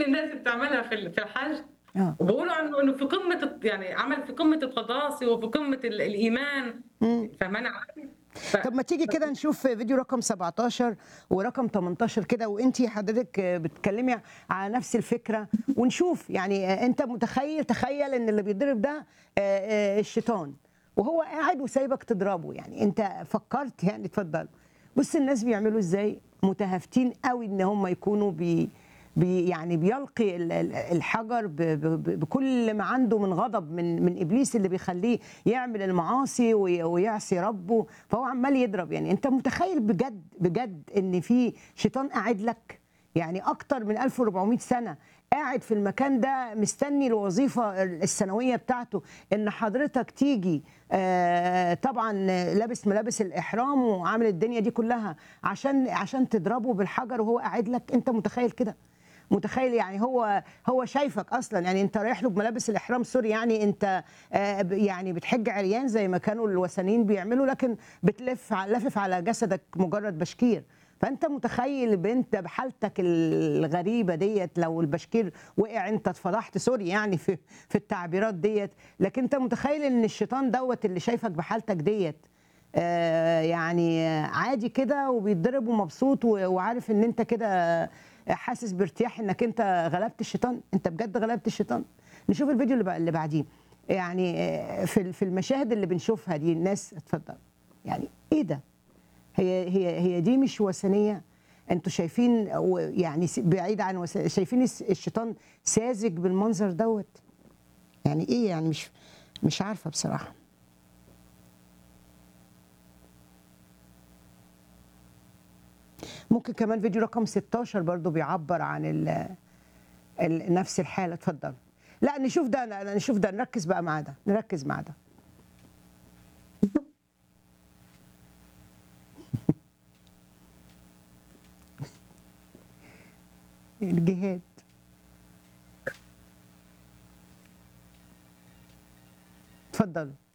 الناس بتعملها في ال- في الحج اه وبقولوا عنه انه في قمه الت- يعني عمل في قمه التقداسي وفي قمه ال- الايمان مم. فاهماني علي؟ ف- طب ما تيجي كده نشوف فيديو رقم 17 ورقم 18 كده وانتي حضرتك بتتكلمي على نفس الفكره ونشوف يعني انت متخيل تخيل ان اللي بيضرب ده آه، آه، الشيطان وهو قاعد وسايبك تضربه يعني انت فكرت يعني اتفضل بص الناس بيعملوا ازاي متهافتين قوي ان هم يكونوا بي بي يعني بيلقي ال- ال- الحجر ب- ب- ب- بكل ما عنده من غضب من من ابليس اللي بيخليه يعمل المعاصي وي- ويعصي ربه فهو عمال يضرب يعني انت متخيل بجد بجد ان في شيطان قاعد لك يعني اكتر من 1400 سنه قاعد في المكان ده مستني الوظيفه السنويه بتاعته ان حضرتك تيجي آه، طبعا لابس ملابس الاحرام وعامل الدنيا دي كلها عشان عشان تضربه بالحجر وهو قاعد لك انت متخيل كده متخيل يعني هو هو شايفك اصلا يعني انت رايح له بملابس الاحرام سوري يعني انت آه، ب- يعني بتحج عريان زي ما كانوا الوثنيين بيعملوا لكن بتلف ع- لافف على جسدك مجرد بشكير فانت متخيل بنت بحالتك الغريبه ديت لو البشكير وقع انت اتفضحت سوري يعني في في التعبيرات ديت لكن انت متخيل ان الشيطان دوت اللي شايفك بحالتك ديت آه، يعني آه، عادي كده وبيتضرب ومبسوط و- وعارف ان انت كده حاسس بارتياح انك انت غلبت الشيطان انت بجد غلبت الشيطان نشوف الفيديو اللي بقى- اللي بعديه يعني آه، في ال- في المشاهد اللي بنشوفها دي الناس اتفضل يعني ايه ده هي هي هي دي مش وثنيه انتوا شايفين و- يعني س- بعيد عن وث... شايفين الس- الشيطان ساذج بالمنظر دوت يعني ايه يعني مش مش عارفه بصراحه ممكن كمان فيديو رقم 16 برضو بيعبر عن ال ال نفس الحالة اتفضل لا نشوف ده لا، نشوف ده نركز بقى مع ده نركز مع ده الجهاد اتفضل